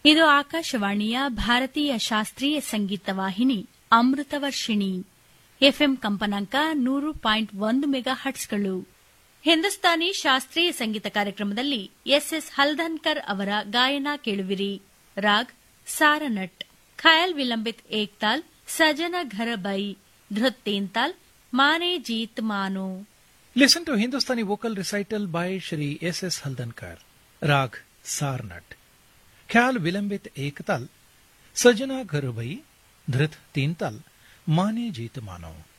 ಇದು ಆಕಾಶವಾಣಿಯ ಭಾರತೀಯ ಶಾಸ್ತ್ರೀಯ ಸಂಗೀತ ವಾಹಿನಿ ಅಮೃತವರ್ಷಿಣಿ ಎಫ್ಎಂ ಕಂಪನಾಂಕ ನೂರು ಪಾಯಿಂಟ್ ಒಂದು ಮೆಗಾ ಹಟ್ಸ್ಗಳು ಹಿಂದೂಸ್ತಾನಿ ಶಾಸ್ತ್ರೀಯ ಸಂಗೀತ ಕಾರ್ಯಕ್ರಮದಲ್ಲಿ ಎಸ್ಎಸ್ ಹಲ್ದನ್ಕರ್ ಅವರ ಗಾಯನ ಕೇಳುವಿರಿ ರಾಗ್ ಸಾರನಟ್ ಖಯಾಲ್ ವಿಲಂಬಿತ್ ಏಕ್ತಾಲ್ ಸಜನ ಘರ ಬೈ ಧೃತ್ ತೇಂತಾಲ್ ಮಾನೆ ಜೀತ್ ಮಾನೋ Listen to Hindustani vocal recital by Shri S.S. Haldankar. Rag Sarnat. Khyal Vilambit Ektal. Sajana Gharbai. Dhrit Tintal. Mane Jeet Mano.